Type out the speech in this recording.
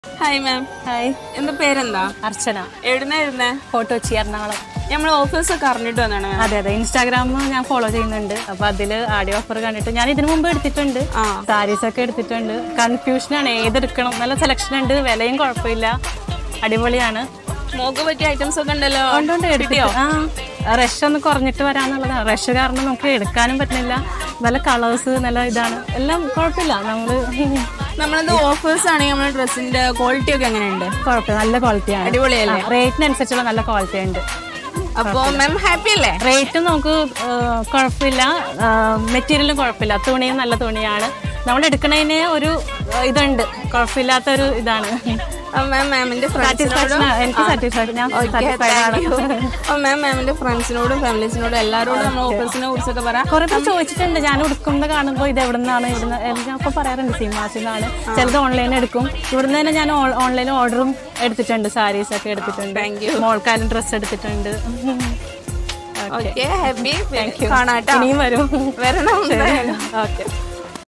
Hi ma'am hi എന്താ പേരെന്താ അർച്ചന എവിടുന്ന എഴുതുന്നേ ഫോട്ടോ കൊച്ചി എറണാകുളം നമ്മൾ ഓഫീസൊക്കെ അറിഞ്ഞിട്ട് വന്നാണ് മാം അതെ അതെ ഇൻസ്റ്റാഗ്രാം ഞാൻ ഫോളോ ചെയ്യുന്നുണ്ട് അപ്പൊ അതില് ആഡിയോ ഓഫർ കണ്ടിട്ട് ഞാൻ ഇതിനു മുമ്പ് എടുത്തിട്ടുണ്ട് ആ. സാരീസ് ഒക്കെ എടുത്തിട്ടുണ്ട് കൺഫ്യൂഷനാണ് ഏതെടുക്കണം നല്ല സെലക്ഷൻ ഉണ്ട് വിലയും കുഴപ്പമില്ല അടിപൊളിയാണ് മോക്ക് പറ്റിയ ഐറ്റംസ് ഒക്കെ ഉണ്ടല്ലോ കൊണ്ടുകൊണ്ട് എടുത്തിയോ ആ റഷ് ഒന്ന് കുറഞ്ഞിട്ട് വരാന്നുള്ളതാണ് റഷ് കാരണം നമുക്ക് എടുക്കാനും പറ്റുന്നില്ല നല്ല കളേഴ്സ് നല്ല ഇതാണ് എല്ലാം കുഴപ്പമില്ല നമ്മള് നമ്മളത് ഓഫേഴ്സ് ആണെങ്കിൽ നമ്മുടെ ഡ്രസ്സിന്റെ ക്വാളിറ്റി ഒക്കെ എങ്ങനെയുണ്ട് കുഴപ്പമില്ല നല്ല ക്വാളിറ്റിയാണ് അടിപൊളിയല്ലേ റേറ്റിനനുസരിച്ചുള്ള നല്ല ക്വാളിറ്റി ഉണ്ട് അപ്പൊ മാം ഹാപ്പി അല്ലേ റേറ്റും നമുക്ക് ആ, കുഴപ്പമില്ല മെറ്റീരിയലും കുഴപ്പമില്ല തുണിയും നല്ല തുണിയാണ് നമ്മൾ എടുക്കണതിന് ഒരു ആ, ഇതുണ്ട് കുഴപ്പമില്ലാത്ത ഒരു ഇതാണ് മാം മാമിന്റെ സാറ്റിസ്ഫാക്ഷൻ എനിക്ക് സാറ്റിസ്ഫാക്ഷൻ ഞാൻ സാറ്റിസ്ഫൈഡ് ആണ് മാം മാമിന്റെ ഫ്രണ്ട്സിനോടും ഫാമിലീസിനോടും എല്ലാരോടും നമ്മൾ ഓഫേഴ്സിനെ കുറിച്ചൊക്കെ പറയാം കുറെ പേര് ചോദിച്ചിട്ടുണ്ട് ഞാൻ ഉടുക്കുന്ന കാണുമ്പോൾ ഇത് എവിടെ നിന്നാണ് ഇവിടുന്ന് ഞാൻ അപ്പോൾ പറയാറുണ്ട് സീമാസിന്നാണ് ചിലത് ഓൺലൈൻ എടുക്കും ഇവിടുന്ന് തന്നെ ഞാൻ ഓൺലൈൻ ഓർഡറും എടുത്തിട്ടുണ്ട് സാരീസ് ഒക്കെ എടുത്തിട്ടുണ്ട് Thank you. മോൾക്കാരും ഡ്രസ്സ് എടുത്തിട്ടുണ്ട് ഓക്കെ ഹാപ്പി കാണാട്ടോ ഇനിയും വരും വരണം ഓക്കെ